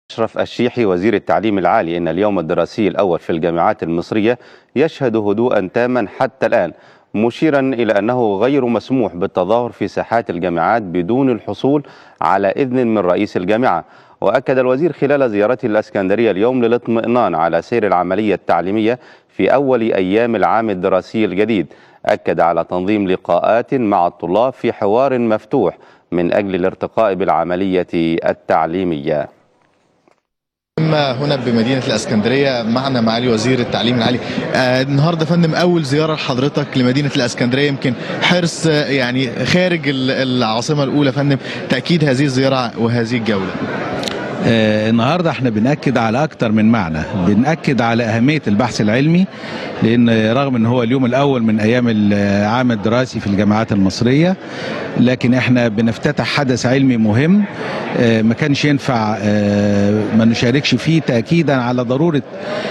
أشرف الشيحي وزير التعليم العالي إن اليوم الدراسي الأول في الجامعات المصرية يشهد هدوءا تاما حتى الآن مشيرا إلى أنه غير مسموح بالتظاهر في ساحات الجامعات بدون الحصول على إذن من رئيس الجامعة وأكد الوزير خلال زيارته الأسكندرية اليوم للاطمئنان على سير العملية التعليمية في أول أيام العام الدراسي الجديد أكد على تنظيم لقاءات مع الطلاب في حوار مفتوح من أجل الارتقاء بالعملية التعليمية اما هنا بمدينه الاسكندريه معنا معالي وزير التعليم العالي آه النهارده فندم اول زياره لحضرتك لمدينه الاسكندريه يمكن حرص آه يعني خارج العاصمه الاولى فندم تاكيد هذه الزياره وهذه الجوله آه النهارده احنا بناكد على اكتر من معنى بناكد على اهميه البحث العلمي لان رغم ان هو اليوم الاول من ايام العام الدراسي في الجامعات المصريه لكن احنا بنفتتح حدث علمي مهم آه ما كانش ينفع آه ما نشاركش فيه تاكيدا على ضروره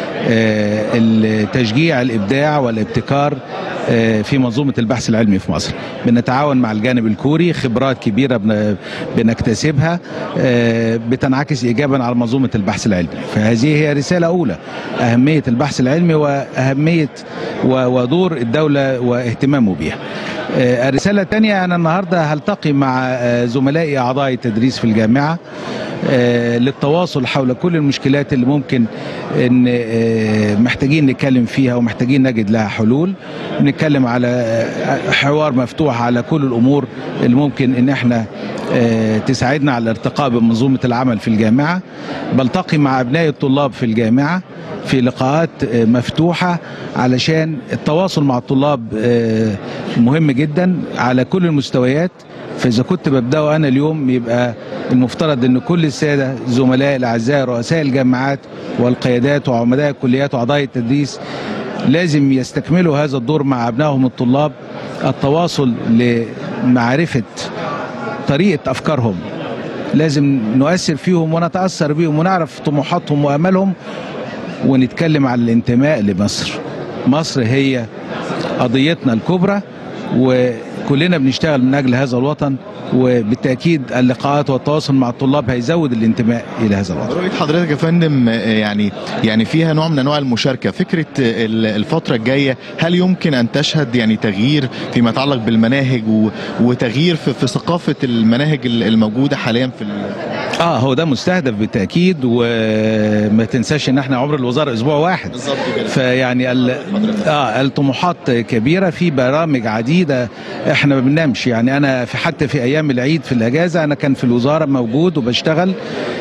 تشجيع الابداع والابتكار في منظومه البحث العلمي في مصر بنتعاون مع الجانب الكوري خبرات كبيره بنكتسبها بتنعكس ايجابا على منظومه البحث العلمي فهذه هي رساله اولى اهميه البحث العلمي واهميه ودور الدوله واهتمامه بها الرساله الثانيه انا النهارده هلتقي مع زملائي اعضاء التدريس في الجامعه للتواصل حول كل المشكلات اللي ممكن ان محتاجين نتكلم فيها ومحتاجين نجد لها حلول نتكلم على حوار مفتوح على كل الامور اللي ممكن ان احنا تساعدنا على الارتقاء بمنظومه العمل في الجامعه بلتقي مع ابناء الطلاب في الجامعه في لقاءات مفتوحه علشان التواصل مع الطلاب مهم جدا على كل المستويات فاذا كنت ببداه انا اليوم يبقى المفترض ان كل الساده زملاء الاعزاء رؤساء الجامعات والقيادات وعمداء الكليات واعضاء التدريس لازم يستكملوا هذا الدور مع ابنائهم الطلاب التواصل لمعرفه طريقه افكارهم لازم نؤثر فيهم ونتاثر بيهم ونعرف طموحاتهم واملهم ونتكلم عن الانتماء لمصر مصر هي قضيتنا الكبرى وكلنا بنشتغل من اجل هذا الوطن وبالتاكيد اللقاءات والتواصل مع الطلاب هيزود الانتماء الى هذا الوطن. رؤيه حضرتك يا فندم يعني يعني فيها نوع من انواع المشاركه، فكره الفتره الجايه هل يمكن ان تشهد يعني تغيير فيما يتعلق بالمناهج وتغيير في, في ثقافه المناهج الموجوده حاليا في اه هو ده مستهدف بالتاكيد وما تنساش ان احنا عمر الوزاره اسبوع واحد بالظبط كده فيعني ال... اه الطموحات كبيره في برامج عديده احنا ما بننامش يعني انا في حتى في ايام العيد في الاجازه انا كان في الوزاره موجود وبشتغل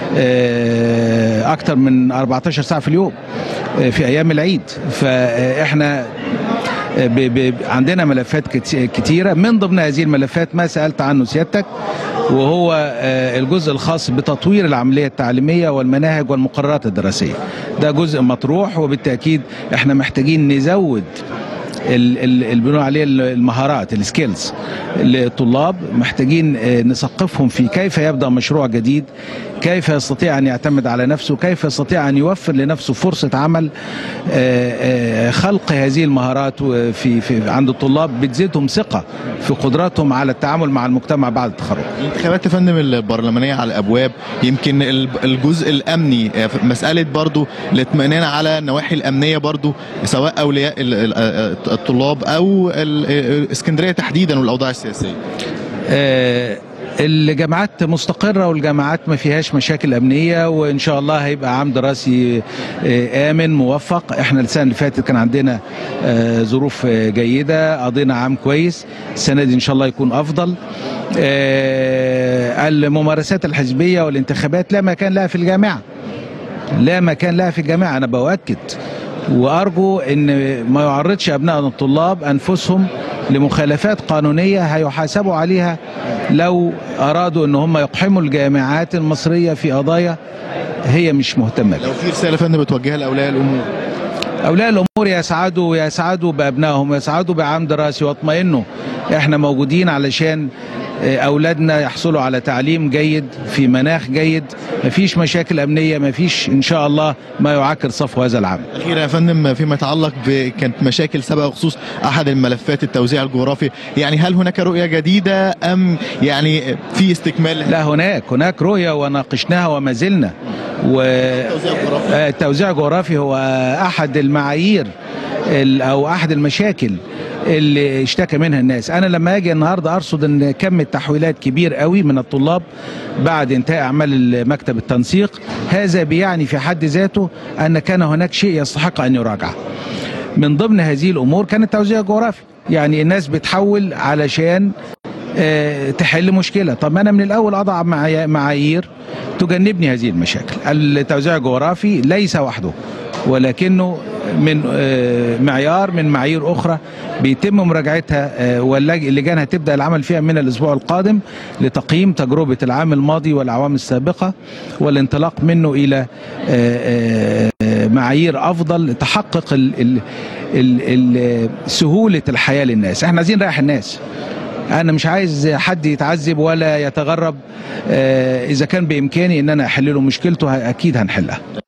آه اكتر من 14 ساعه في اليوم آه في ايام العيد فاحنا ب ب عندنا ملفات كتيره من ضمن هذه الملفات ما سالت عنه سيادتك وهو الجزء الخاص بتطوير العمليه التعليميه والمناهج والمقررات الدراسيه ده جزء مطروح وبالتاكيد احنا محتاجين نزود اللي بنقول عليه المهارات السكيلز للطلاب محتاجين نثقفهم في كيف يبدا مشروع جديد كيف يستطيع ان يعتمد على نفسه كيف يستطيع ان يوفر لنفسه فرصه عمل خلق هذه المهارات في, في عند الطلاب بتزيدهم ثقه في قدراتهم على التعامل مع المجتمع بعد التخرج الانتخابات يا فندم البرلمانيه على الابواب يمكن الجزء الامني مساله برضو الاطمئنان على النواحي الامنيه برضو سواء اولياء الطلاب او اسكندريه تحديدا والاوضاع السياسيه آه الجامعات مستقرة والجامعات ما فيهاش مشاكل أمنية وإن شاء الله هيبقى عام دراسي آمن موفق احنا السنة اللي فاتت كان عندنا ظروف جيدة قضينا عام كويس السنة دي إن شاء الله يكون أفضل الممارسات الحزبية والانتخابات لا مكان لها في الجامعة لا مكان لها في الجامعة أنا بؤكد وارجو ان ما يعرضش ابناء الطلاب انفسهم لمخالفات قانونيه هيحاسبوا عليها لو ارادوا ان هم يقحموا الجامعات المصريه في قضايا هي مش مهتمه لو في رساله فندم بتوجهها لاولياء الامور اولياء الامور يسعدوا يسعدوا بابنائهم يسعدوا بعام دراسي واطمئنوا احنا موجودين علشان اولادنا يحصلوا على تعليم جيد في مناخ جيد مفيش مشاكل امنيه مفيش ان شاء الله ما يعكر صفو هذا العام اخيرا يا فندم فيما يتعلق ب كانت مشاكل سابقه بخصوص احد الملفات التوزيع الجغرافي يعني هل هناك رؤيه جديده ام يعني في استكمال لا هناك هناك رؤيه وناقشناها وما زلنا والتوزيع الجغرافي هو احد المعايير ال- او احد المشاكل اللي اشتكى منها الناس انا لما اجي النهارده ارصد ان كم التحويلات كبير قوي من الطلاب بعد انتهاء اعمال مكتب التنسيق هذا بيعني في حد ذاته ان كان هناك شيء يستحق ان يراجع من ضمن هذه الامور كان التوزيع الجغرافي يعني الناس بتحول علشان آه، تحل مشكله طب ما انا من الاول اضع معاي- معايير تجنبني هذه المشاكل التوزيع الجغرافي ليس وحده ولكنه من آه، معيار من معايير اخرى بيتم مراجعتها آه، واللجان هتبدا العمل فيها من الاسبوع القادم لتقييم تجربه العام الماضي والاعوام السابقه والانطلاق منه الى آه، آه، معايير افضل تحقق ال ال ال ال سهوله الحياه للناس احنا عايزين نريح الناس انا مش عايز حد يتعذب ولا يتغرب آه، اذا كان بامكاني ان انا احل له مشكلته ه- اكيد هنحلها